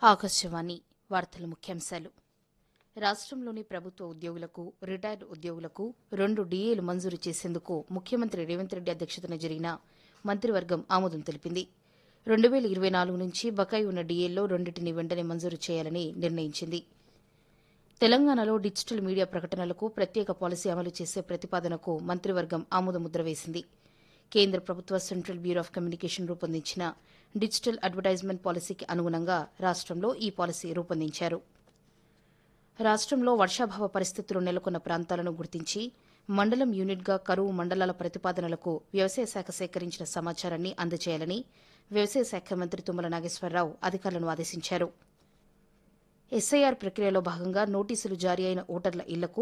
ఆకాశవాణి వార్తల ముఖ్యాంశాలు రాష్ట్రంలోని ప్రభుత్వ ఉద్యోగులకు రిటైర్డ్ ఉద్యోగులకు రెండు డీఏలు మంజూరు చేసేందుకు ముఖ్యమంత్రి రేవంత్ రెడ్డి అధ్యక్షతన జరిగిన మంత్రివర్గం ఆమోదం తెలిపింది రెండు వేల ఇరవై నాలుగు నుంచి బకాయి ఉన్న డీఏల్లో రెండింటిని వెంటనే మంజూరు చేయాలని నిర్ణయించింది తెలంగాణలో డిజిటల్ మీడియా ప్రకటనలకు ప్రత్యేక పాలసీ అమలు చేసే ప్రతిపాదనకు మంత్రివర్గం ఆమోదముద్ర వేసింది కేంద్ర ప్రభుత్వ సెంట్రల్ బ్యూరో ఆఫ్ కమ్యూనికేషన్ రూపొందించిన డిజిటల్ అడ్వర్టైజ్మెంట్ పాలసీకి అనుగుణంగా రాష్ట్రంలో ఈ పాలసీ రూపొందించారు రాష్ట్రంలో వర్షాభావ పరిస్థితులు నెలకొన్న ప్రాంతాలను గుర్తించి మండలం యూనిట్గా కరువు మండలాల ప్రతిపాదనలకు వ్యవసాయ శాఖ సేకరించిన సమాచారాన్ని అందజేయాలని వ్యవసాయ శాఖ మంత్రి తుమ్మల నాగేశ్వరరావు అధికారులను ఆదేశించారు ఎస్ఐఆర్ ప్రక్రియలో భాగంగా నోటీసులు జారీ అయిన ఓటర్ల ఇళ్లకు